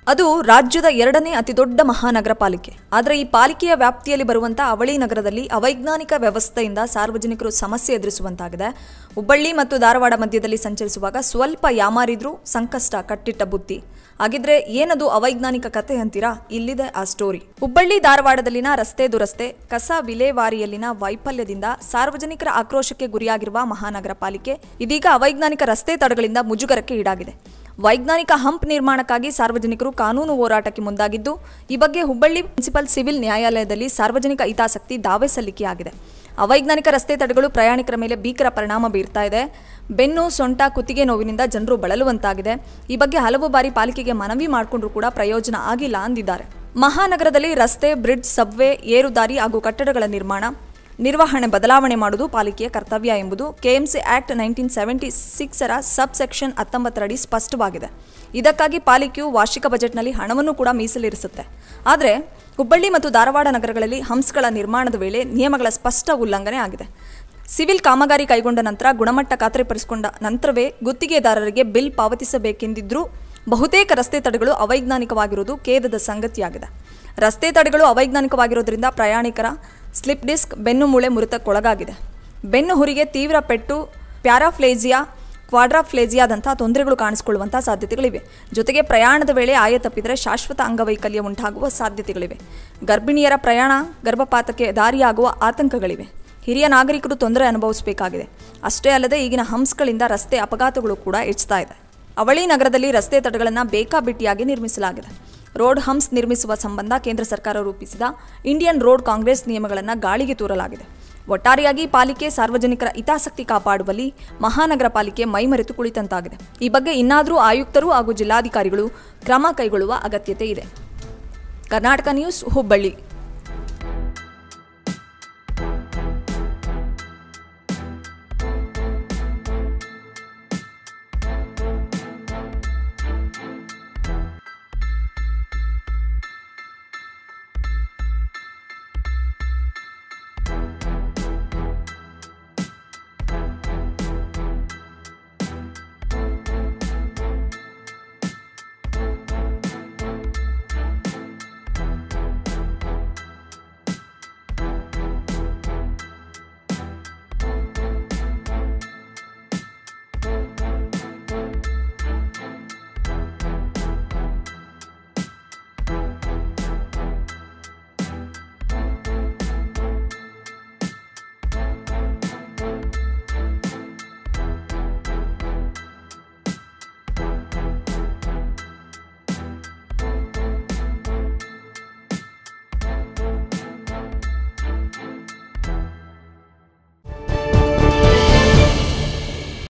ಅದು ರಾಜ್ಯದ ಎರಡನೇ ಅತಿದೊಡ್ಡ ಮಹಾನಗರ ಪಾಲಿಕೆ ಆದರೆ ಈ ಪಾಲಿಕೆಯ ವ್ಯಾಪ್ತಿಯಲ್ಲಿ ಬರುವಂಥ ಅವಳಿ ನಗರದಲ್ಲಿ ಅವೈಜ್ಞಾನಿಕ ವ್ಯವಸ್ಥೆಯಿಂದ ಸಾರ್ವಜನಿಕರು ಸಮಸ್ಯೆ ಎದುರಿಸುವಂತಾಗಿದೆ ಹುಬ್ಬಳ್ಳಿ ಮತ್ತು ಧಾರವಾಡ ಮಧ್ಯದಲ್ಲಿ ಸಂಚರಿಸುವಾಗ ಸ್ವಲ್ಪ ಯಾಮಾರಿದ್ರೂ ಸಂಕಷ್ಟ ಕಟ್ಟಿಟ್ಟ ಬುತ್ತಿ ಹಾಗಿದ್ರೆ ಏನದು ಅವೈಜ್ಞಾನಿಕ ಕಥೆ ಅಂತೀರಾ ಇಲ್ಲಿದೆ ಆ ಸ್ಟೋರಿ ಹುಬ್ಬಳ್ಳಿ ಧಾರವಾಡದಲ್ಲಿನ ರಸ್ತೆ ದುರಸ್ತೆ ಕಸ ವಿಲೇವಾರಿಯಲ್ಲಿನ ವೈಫಲ್ಯದಿಂದ ಸಾರ್ವಜನಿಕರ ಆಕ್ರೋಶಕ್ಕೆ ಗುರಿಯಾಗಿರುವ ಮಹಾನಗರ ಪಾಲಿಕೆ ಇದೀಗ ಅವೈಜ್ಞಾನಿಕ ರಸ್ತೆ ತಡೆಗಳಿಂದ ಮುಜುಗರಕ್ಕೆ ಈಡಾಗಿದೆ ವೈಜ್ಞಾನಿಕ ಹಂಪ್ ನಿರ್ಮಾಣಕ್ಕಾಗಿ ಸಾರ್ವಜನಿಕರು ಕಾನೂನು ಹೋರಾಟಕ್ಕೆ ಮುಂದಾಗಿದ್ದು ಈ ಬಗ್ಗೆ ಹುಬ್ಬಳ್ಳಿ ಮುನ್ಸಿಪಲ್ ಸಿವಿಲ್ ನ್ಯಾಯಾಲಯದಲ್ಲಿ ಸಾರ್ವಜನಿಕ ಹಿತಾಸಕ್ತಿ ದಾವೆ ಸಲ್ಲಿಕೆಯಾಗಿದೆ ಅವೈಜ್ಞಾನಿಕ ರಸ್ತೆ ತಡೆಗಳು ಪ್ರಯಾಣಿಕರ ಮೇಲೆ ಭೀಕರ ಪರಿಣಾಮ ಬೀರ್ತಾ ಇದೆ ಬೆನ್ನು ಸೊಂಟ ಕುತ್ತಿಗೆ ನೋವಿನಿಂದ ಜನರು ಬಳಲುವಂತಾಗಿದೆ ಈ ಬಗ್ಗೆ ಹಲವು ಬಾರಿ ಪಾಲಿಕೆಗೆ ಮನವಿ ಮಾಡಿಕೊಂಡ್ರೂ ಕೂಡ ಪ್ರಯೋಜನ ಆಗಿಲ್ಲ ಅಂದಿದ್ದಾರೆ ಮಹಾನಗರದಲ್ಲಿ ರಸ್ತೆ ಬ್ರಿಡ್ಜ್ ಸಬ್ವೆ ಏರುದಾರಿ ಹಾಗೂ ಕಟ್ಟಡಗಳ ನಿರ್ಮಾಣ ನಿರ್ವಹಣೆ ಬದಲಾವಣೆ ಮಾಡುವುದು ಪಾಲಿಕೆಯ ಕರ್ತವ್ಯ ಎಂಬುದು ಕೆಎಂಸಿ ಆಕ್ಟ್ ನೈನ್ಟೀನ್ ಸೆವೆಂಟಿ ಸಿಕ್ಸರ ಸಬ್ ಸೆಕ್ಷನ್ ಹತ್ತೊಂಬತ್ತರಡಿ ಸ್ಪಷ್ಟವಾಗಿದೆ ಇದಕ್ಕಾಗಿ ಪಾಲಿಕೆಯು ವಾರ್ಷಿಕ ಬಜೆಟ್ನಲ್ಲಿ ಹಣವನ್ನು ಕೂಡ ಮೀಸಲಿರಿಸುತ್ತೆ ಆದರೆ ಹುಬ್ಬಳ್ಳಿ ಮತ್ತು ಧಾರವಾಡ ನಗರಗಳಲ್ಲಿ ಹಂಸ್ಗಳ ನಿರ್ಮಾಣದ ವೇಳೆ ನಿಯಮಗಳ ಸ್ಪಷ್ಟ ಉಲ್ಲಂಘನೆ ಆಗಿದೆ ಸಿವಿಲ್ ಕಾಮಗಾರಿ ಕೈಗೊಂಡ ನಂತರ ಗುಣಮಟ್ಟ ಖಾತ್ರಿಪಡಿಸಿಕೊಂಡ ನಂತರವೇ ಗುತ್ತಿಗೆದಾರರಿಗೆ ಬಿಲ್ ಪಾವತಿಸಬೇಕೆಂದಿದ್ರೂ ಬಹುತೇಕ ರಸ್ತೆ ತಡೆಗಳು ಅವೈಜ್ಞಾನಿಕವಾಗಿರುವುದು ಖೇದದ ಸಂಗತಿಯಾಗಿದೆ ರಸ್ತೆ ತಡೆಗಳು ಅವೈಜ್ಞಾನಿಕವಾಗಿರೋದ್ರಿಂದ ಪ್ರಯಾಣಿಕರ ಸ್ಲಿಪ್ ಡಿಸ್ಕ್ ಬೆನ್ನು ಮೂಳೆ ಮುರಿತಕ್ಕೊಳಗಾಗಿದೆ ಬೆನ್ನು ಹುರಿಗೆ ತೀವ್ರ ಪೆಟ್ಟು ಪ್ಯಾರಾಫ್ಲೇಜಿಯಾ ಕ್ವಾಡ್ರಾಫ್ಲೇಜಿಯಾದಂಥ ತೊಂದರೆಗಳು ಕಾಣಿಸಿಕೊಳ್ಳುವಂಥ ಸಾಧ್ಯತೆಗಳಿವೆ ಜೊತೆಗೆ ಪ್ರಯಾಣದ ವೇಳೆ ಆಯ ತಪ್ಪಿದರೆ ಶಾಶ್ವತ ಅಂಗವೈಕಲ್ಯ ಉಂಟಾಗುವ ಸಾಧ್ಯತೆಗಳಿವೆ ಗರ್ಭಿಣಿಯರ ಪ್ರಯಾಣ ಗರ್ಭಪಾತಕ್ಕೆ ದಾರಿಯಾಗುವ ಆತಂಕಗಳಿವೆ ಹಿರಿಯ ನಾಗರಿಕರು ತೊಂದರೆ ಅನುಭವಿಸಬೇಕಾಗಿದೆ ಅಷ್ಟೇ ಅಲ್ಲದೆ ಈಗಿನ ಹಂಸ್ಗಳಿಂದ ರಸ್ತೆ ಅಪಘಾತಗಳು ಕೂಡ ಹೆಚ್ಚುತ್ತಾ ಇದೆ ಅವಳಿ ನಗರದಲ್ಲಿ ರಸ್ತೆ ತಡೆಗಳನ್ನು ಬೇಕಾಬಿಟ್ಟಿಯಾಗಿ ನಿರ್ಮಿಸಲಾಗಿದೆ ರೋಡ್ ಹಂಪ್ಸ್ ನಿರ್ಮಿಸುವ ಸಂಬಂಧ ಕೇಂದ್ರ ಸರ್ಕಾರ ರೂಪಿಸಿದ ಇಂಡಿಯನ್ ರೋಡ್ ಕಾಂಗ್ರೆಸ್ ನಿಯಮಗಳನ್ನು ಗಾಳಿಗೆ ತೂರಲಾಗಿದೆ ಒಟ್ಟಾರೆಯಾಗಿ ಪಾಲಿಕೆ ಸಾರ್ವಜನಿಕರ ಹಿತಾಸಕ್ತಿ ಕಾಪಾಡುವಲ್ಲಿ ಮಹಾನಗರ ಪಾಲಿಕೆ ಮೈಮರೆತು ಕುಳಿತಂತಾಗಿದೆ ಈ ಬಗ್ಗೆ ಇನ್ನಾದರೂ ಆಯುಕ್ತರು ಹಾಗೂ ಜಿಲ್ಲಾಧಿಕಾರಿಗಳು ಕ್ರಮ ಕೈಗೊಳ್ಳುವ ಅಗತ್ಯತೆ ಇದೆ ಕರ್ನಾಟಕ ನ್ಯೂಸ್ ಹುಬ್ಬಳ್ಳಿ